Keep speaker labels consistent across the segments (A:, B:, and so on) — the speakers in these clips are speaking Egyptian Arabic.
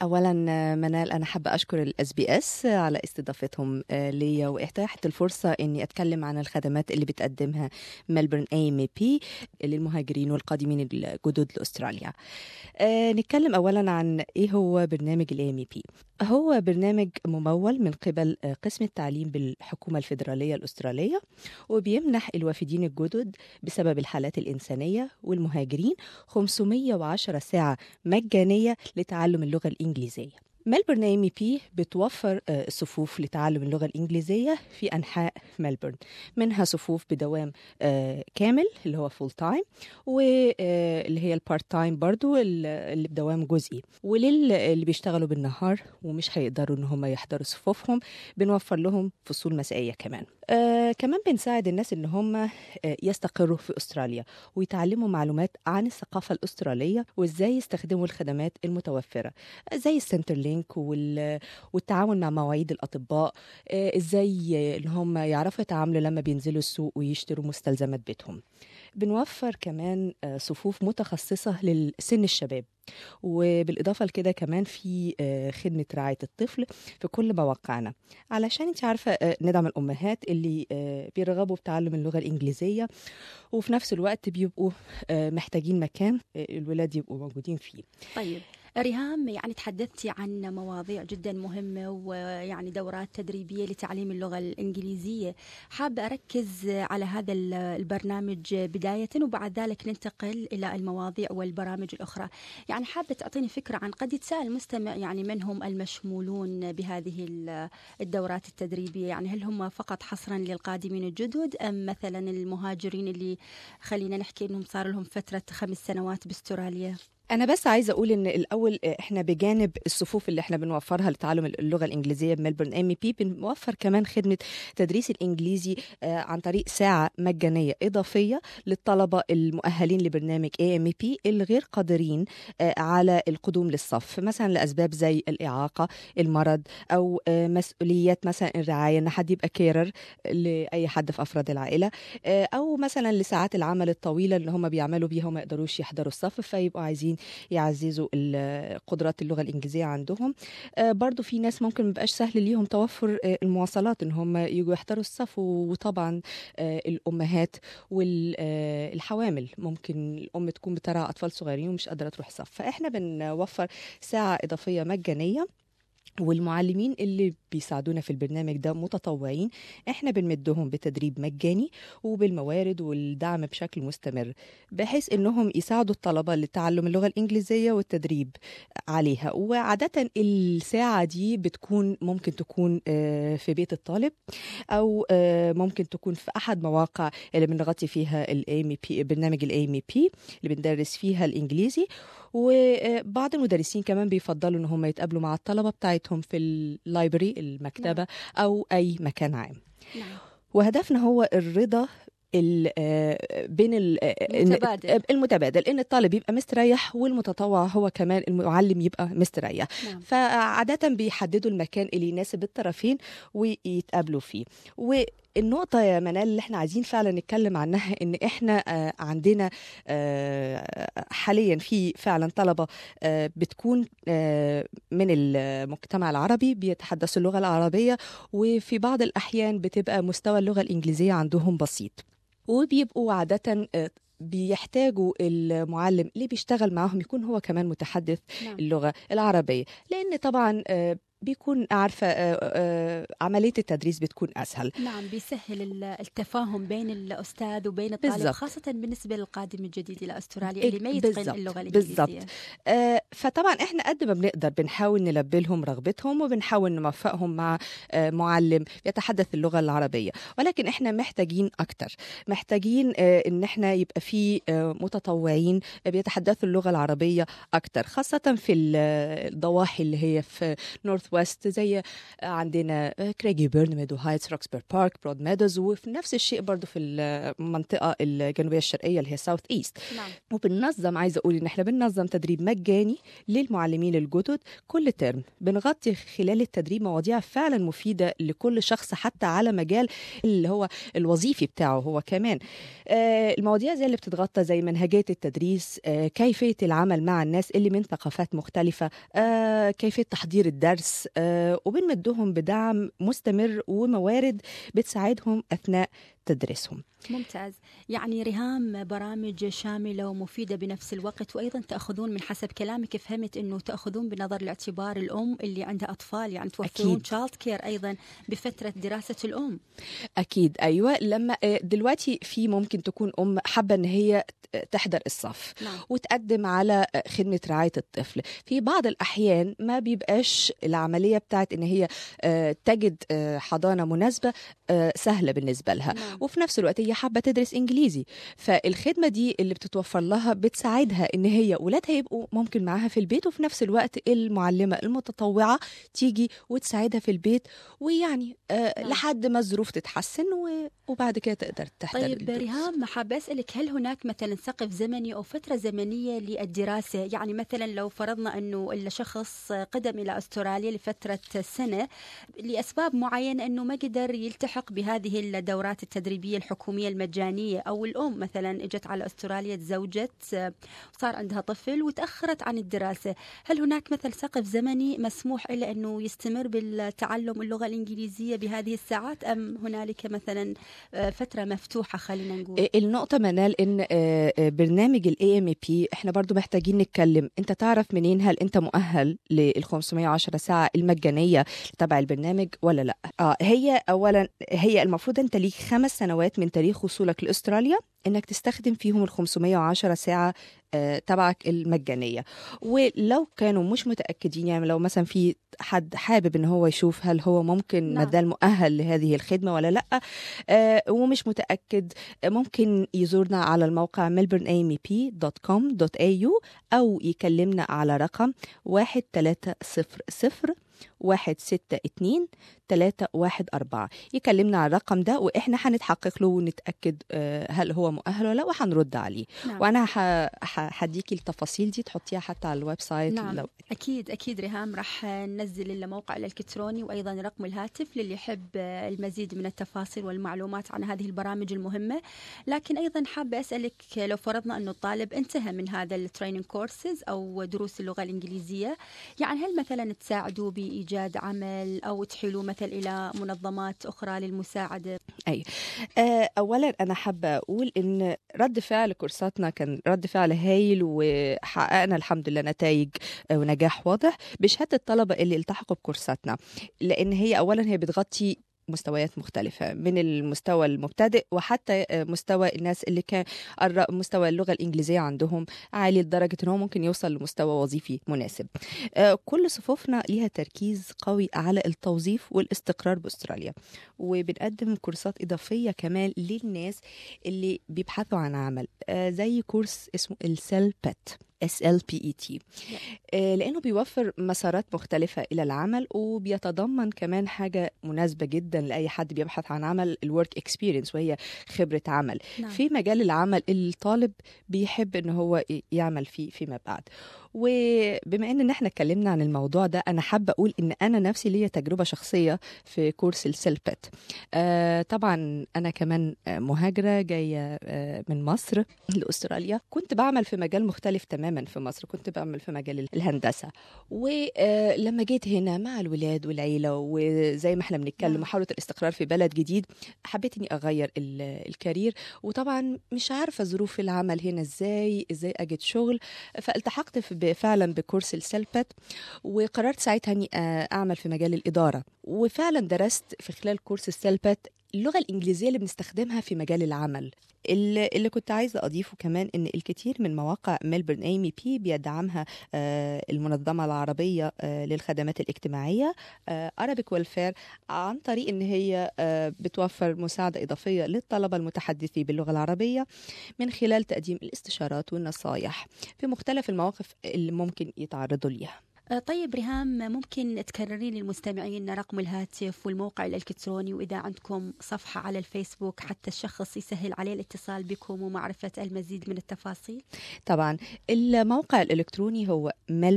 A: اولا منال انا حابه اشكر الاس بي اس على استضافتهم ليا واتاحه الفرصه اني اتكلم عن الخدمات اللي بتقدمها ملبورن اي ام بي للمهاجرين والقادمين الجدد لاستراليا نتكلم اولا عن ايه هو برنامج الاي ام بي هو برنامج ممول من قبل قسم التعليم بالحكومه الفيدراليه الاستراليه وبيمنح الوافدين الجدد بسبب الحالات الانسانيه والمهاجرين 510 ساعه مجانيه لتعلم اللغه الانجليزيه ملبورن اي بي بتوفر صفوف لتعلم اللغه الانجليزيه في انحاء ملبورن منها صفوف بدوام كامل اللي هو فول تايم واللي هي البارت تايم برضو اللي بدوام جزئي وللي بيشتغلوا بالنهار ومش هيقدروا ان هم يحضروا صفوفهم بنوفر لهم فصول مسائيه كمان آه كمان بنساعد الناس ان هم آه يستقروا في استراليا ويتعلموا معلومات عن الثقافه الاستراليه وازاي يستخدموا الخدمات المتوفره زي السنتر لينك والتعاون مع مواعيد الاطباء آه ازاي ان هم يعرفوا يتعاملوا لما بينزلوا السوق ويشتروا مستلزمات بيتهم بنوفر كمان صفوف متخصصة لسن الشباب وبالإضافة لكده كمان في خدمة رعاية الطفل في كل مواقعنا علشان انت عارفة ندعم الأمهات اللي بيرغبوا بتعلم اللغة الإنجليزية وفي نفس الوقت بيبقوا محتاجين مكان الولاد يبقوا موجودين فيه
B: طيب ريهام يعني تحدثتي عن مواضيع جدا مهمة ويعني دورات تدريبية لتعليم اللغة الإنجليزية حابة أركز على هذا البرنامج بداية وبعد ذلك ننتقل إلى المواضيع والبرامج الأخرى يعني حابة تعطيني فكرة عن قد يتساءل المستمع يعني من هم المشمولون بهذه الدورات التدريبية يعني هل هم فقط حصرا للقادمين الجدد أم مثلا المهاجرين اللي خلينا نحكي أنهم صار لهم فترة خمس سنوات باستراليا
A: انا بس عايزه اقول ان الاول احنا بجانب الصفوف اللي احنا بنوفرها لتعلم اللغه الانجليزيه بملبورن ام بي بنوفر كمان خدمه تدريس الانجليزي عن طريق ساعه مجانيه اضافيه للطلبه المؤهلين لبرنامج اي ام بي الغير قادرين على القدوم للصف مثلا لاسباب زي الاعاقه المرض او مسؤوليات مثلا الرعايه ان حد يبقى كيرر لاي حد في افراد العائله او مثلا لساعات العمل الطويله اللي هم بيعملوا بيها وما يقدروش يحضروا الصف فيبقوا عايزين يعززوا قدرات اللغه الانجليزيه عندهم برضو في ناس ممكن مبقاش سهل ليهم توفر المواصلات ان هم يجوا يحضروا الصف وطبعا الامهات والحوامل ممكن الام تكون بترعى اطفال صغيرين ومش قادره تروح صف فاحنا بنوفر ساعه اضافيه مجانيه والمعلمين اللي بيساعدونا في البرنامج ده متطوعين احنا بنمدهم بتدريب مجاني وبالموارد والدعم بشكل مستمر بحيث انهم يساعدوا الطلبه لتعلم اللغه الانجليزيه والتدريب عليها وعاده الساعه دي بتكون ممكن تكون في بيت الطالب او ممكن تكون في احد مواقع اللي بنغطي فيها الاي بي برنامج الاي ام بي اللي بندرس فيها الانجليزي وبعض المدرسين كمان بيفضلوا ان هم يتقابلوا مع الطلبه بتاعتهم في اللايبرري المكتبه نعم. او اي مكان عام نعم. وهدفنا هو الرضا ال بين
B: المتبادل.
A: المتبادل ان الطالب يبقى مستريح والمتطوع هو كمان المعلم يبقى مستريح نعم. فعاده بيحددوا المكان اللي يناسب الطرفين ويتقابلوا فيه و النقطة يا منال اللي احنا عايزين فعلا نتكلم عنها ان احنا آه عندنا آه حاليا في فعلا طلبة آه بتكون من المجتمع العربي بيتحدثوا اللغة العربية وفي بعض الأحيان بتبقى مستوى اللغة الإنجليزية عندهم بسيط وبيبقوا عادة بيحتاجوا المعلم اللي بيشتغل معاهم يكون هو كمان متحدث نعم. اللغة العربية لأن طبعا بيكون عارفة عملية التدريس بتكون أسهل
B: نعم بيسهل التفاهم بين الأستاذ وبين الطالب بالزبط. خاصة بالنسبة للقادم الجديد إلى أستراليا اللي ما يتقن بالزبط. اللغة الإنجليزية
A: بالضبط فطبعا إحنا قد ما بنقدر بنحاول نلبي لهم رغبتهم وبنحاول نوفقهم مع معلم يتحدث اللغة العربية ولكن إحنا محتاجين أكتر محتاجين إن إحنا يبقى في متطوعين بيتحدثوا اللغة العربية أكتر خاصة في الضواحي اللي هي في نورث ويست زي عندنا كريجي بيرنميد وهايتس روكسبير بارك برود ميدوز وفي نفس الشيء برضو في المنطقه الجنوبيه الشرقيه اللي هي ساوث ايست
B: نعم
A: وبننظم عايزه اقول ان احنا بننظم تدريب مجاني للمعلمين الجدد كل ترم بنغطي خلال التدريب مواضيع فعلا مفيده لكل شخص حتى على مجال اللي هو الوظيفي بتاعه هو كمان آه المواضيع زي اللي بتتغطى زي منهجيه التدريس آه كيفيه العمل مع الناس اللي من ثقافات مختلفه آه كيفيه تحضير الدرس آه وبنمدهم بدعم مستمر وموارد بتساعدهم اثناء تدريسهم
B: ممتاز يعني ريهام برامج شاملة ومفيدة بنفس الوقت وأيضا تأخذون من حسب كلامك فهمت أنه تأخذون بنظر الاعتبار الأم اللي عندها أطفال يعني توفرون
A: أكيد.
B: تشايلد كير أيضا بفترة دراسة الأم
A: اكيد ايوه لما آه، دلوقتي في ممكن تكون ام حابه ان هي ت- تحضر الصف
B: نعم
A: وتقدم على خدمة رعاية الطفل في بعض الأحيان ما بيبقاش العملية بتاعت إن هي آه، تجد آه، حضانة مناسبة آه، سهلة بالنسبة لها
B: نعم.
A: وفي نفس الوقت هي حابة تدرس إنجليزي فالخدمة دي اللي بتتوفر لها بتساعدها إن هي ولادها يبقوا ممكن معاها في البيت وفي نفس الوقت المعلمة المتطوعة تيجي وتساعدها في البيت ويعني آه،
B: نعم.
A: لحد ما الظروف تتحسن و- وبعد كده تقدر تحضر
B: طيب
A: الدروس.
B: ريهام حابة أسألك هل هناك مثلا سقف زمني أو فترة زمنية للدراسة يعني مثلا لو فرضنا أنه الشخص قدم إلى أستراليا لفترة سنة لأسباب معينة أنه ما قدر يلتحق بهذه الدورات التدريبية الحكومية المجانية أو الأم مثلا اجت على أستراليا تزوجت صار عندها طفل وتأخرت عن الدراسة هل هناك مثل سقف زمني مسموح إلى أنه يستمر بالتعلم اللغة الإنجليزية بهذه الساعات أم هنالك مثلا آه، فترة مفتوحة خلينا نقول
A: النقطة منال إن آه، آه، برنامج الاي ام بي احنا برضو محتاجين نتكلم انت تعرف منين هل انت مؤهل لل 510 ساعة المجانية تبع البرنامج ولا لا اه هي اولا هي المفروض انت ليك خمس سنوات من تاريخ وصولك لاستراليا انك تستخدم فيهم ال 510 ساعة آه، تبعك المجانية ولو كانوا مش متأكدين يعني لو مثلا في حد حابب ان هو يشوف هل هو ممكن
B: نعم.
A: مازال مؤهل لهذه الخدمة ولا لا آه، ومش متأكد ممكن يزورنا على الموقع melbourneamep.com.au أو يكلمنا على رقم 1300 162 314 يكلمنا على الرقم ده واحنا هنتحقق له ونتاكد آه، هل هو مؤهل ولا لا وهنرد عليه
B: نعم.
A: وانا ح- ح- هديكي التفاصيل دي تحطيها حتى على الويب سايت
B: نعم.
A: لو
B: أكيد أكيد ريهام راح ننزل الموقع الإلكتروني وأيضا رقم الهاتف للي يحب المزيد من التفاصيل والمعلومات عن هذه البرامج المهمة لكن أيضا حابة أسألك لو فرضنا أنه الطالب انتهى من هذا التريننج كورسز أو دروس اللغة الإنجليزية يعني هل مثلا تساعدوا بإيجاد عمل أو تحيلوا مثل إلى منظمات أخرى للمساعدة
A: آه، اولا انا حابه اقول ان رد فعل كورساتنا كان رد فعل هايل وحققنا الحمد لله نتائج آه، ونجاح واضح بشهاده الطلبه اللي التحقوا بكورساتنا لان هي اولا هي بتغطي مستويات مختلفة من المستوى المبتدئ وحتى آه، مستوى الناس اللي كان الر- مستوى اللغة الإنجليزية عندهم عالي لدرجة إن هو ممكن يوصل لمستوى وظيفي مناسب آه، كل صفوفنا ليها تركيز قوي على التوظيف والاستقرار بأستراليا وبنقدم كورسات إضافية كمان للناس اللي بيبحثوا عن عمل آه، زي كورس اسمه السيل بيت اس ال بي اي تي لانه بيوفر مسارات مختلفه الى العمل وبيتضمن كمان حاجه مناسبه جدا لاي حد بيبحث عن عمل الورك اكسبيرينس وهي خبره عمل
B: نعم.
A: في مجال العمل اللي الطالب بيحب ان هو ي- يعمل فيه فيما بعد وبما ان احنا اتكلمنا عن الموضوع ده انا حابه اقول ان انا نفسي ليا تجربه شخصيه في كورس السيلبت آه طبعا انا كمان آه، مهاجره جايه آه من مصر لاستراليا كنت بعمل في مجال مختلف تماما في مصر كنت بعمل في مجال الهندسه ولما جيت هنا مع الولاد والعيله وزي ما احنا بنتكلم
B: نعم.
A: محاوله الاستقرار في بلد جديد حبيت اني اغير ال- الكارير وطبعا مش عارفه ظروف العمل هنا ازاي ازاي اجد شغل فالتحقت في- ب- فعلا بكورس السلبت وقررت ساعتها اني آه، اعمل في مجال الاداره وفعلا درست في خلال كورس السلبت اللغه الانجليزيه اللي بنستخدمها في مجال العمل اللي اللي كنت عايزه اضيفه كمان ان الكثير من مواقع ميلبورن اي بي بيدعمها آه، المنظمه العربيه آه، للخدمات الاجتماعيه ارابيك ويلفير عن طريق ان هي آه، بتوفر مساعده اضافيه للطلبه المتحدثين باللغه العربيه من خلال تقديم الاستشارات والنصايح في مختلف المواقف اللي ممكن يتعرضوا ليها
B: آه، طيب ريهام ممكن تكررين للمستمعين رقم الهاتف والموقع الإلكتروني وإذا عندكم صفحة على الفيسبوك حتى الشخص يسهل عليه الاتصال بكم ومعرفة المزيد من التفاصيل
A: طبعا الموقع الإلكتروني هو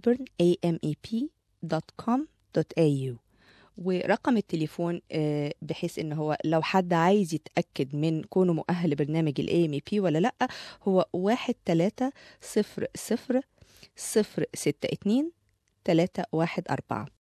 A: melbourneamep.com.au ورقم التليفون آه، بحيث ان هو لو حد عايز يتاكد من كونه مؤهل لبرنامج الاي ام بي ولا لا هو واحد تلاتة صفر صفر صفر ستة اتنين تلاتة واحد أربعة